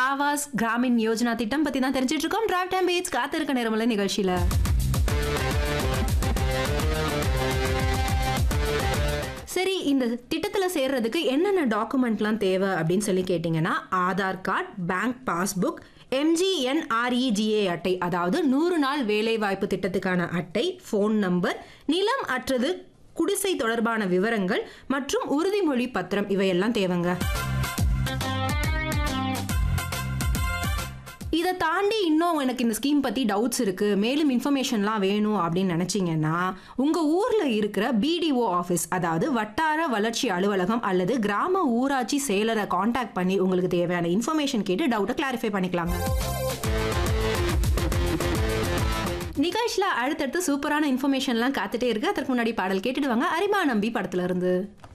ஆவாஸ் கிராமின் யோஜனா திட்டம் பத்தி தான் தெரிஞ்சிட்டு இருக்கோம் டிராப் டைம் பீட்ஸ் காத்திருக்க நேரமலை நிகழ்ச்சியில சரி இந்த திட்டத்துல சேர்றதுக்கு என்னென்ன டாக்குமெண்ட்லாம் தேவை அப்படின்னு சொல்லி கேட்டிங்கன்னா Aadhaar card bank passbook MGNREGA அட்டை அதாவது நூறு நாள் வேலைவாய்ப்பு திட்டத்துக்கான அட்டை ஃபோன் நம்பர் நிலம் அற்றது குடிசை தொடர்பான விவரங்கள் மற்றும் உறுதிமொழி பத்திரம் இவையெல்லாம் தேவைங்க இதை தாண்டி இன்னும் எனக்கு இந்த ஸ்கீம் பற்றி டவுட்ஸ் இருக்குது மேலும் இன்ஃபர்மேஷன்லாம் வேணும் அப்படின்னு நினச்சிங்கன்னா உங்கள் ஊரில் இருக்கிற பிடிஓ ஆஃபீஸ் அதாவது வட்டார வளர்ச்சி அலுவலகம் அல்லது கிராம ஊராட்சி செயலரை காண்டாக்ட் பண்ணி உங்களுக்கு தேவையான இன்ஃபர்மேஷன் கேட்டு டவுட்டை கிளாரிஃபை பண்ணிக்கலாங்க நிகழ்ச்சியில் அடுத்தடுத்து சூப்பரான இன்ஃபர்மேஷன்லாம் காத்துட்டே இருக்கு அதற்கு முன்னாடி பாடல் கேட்டுடுவாங்க அரிமா நம்பி படத்துல இருந்து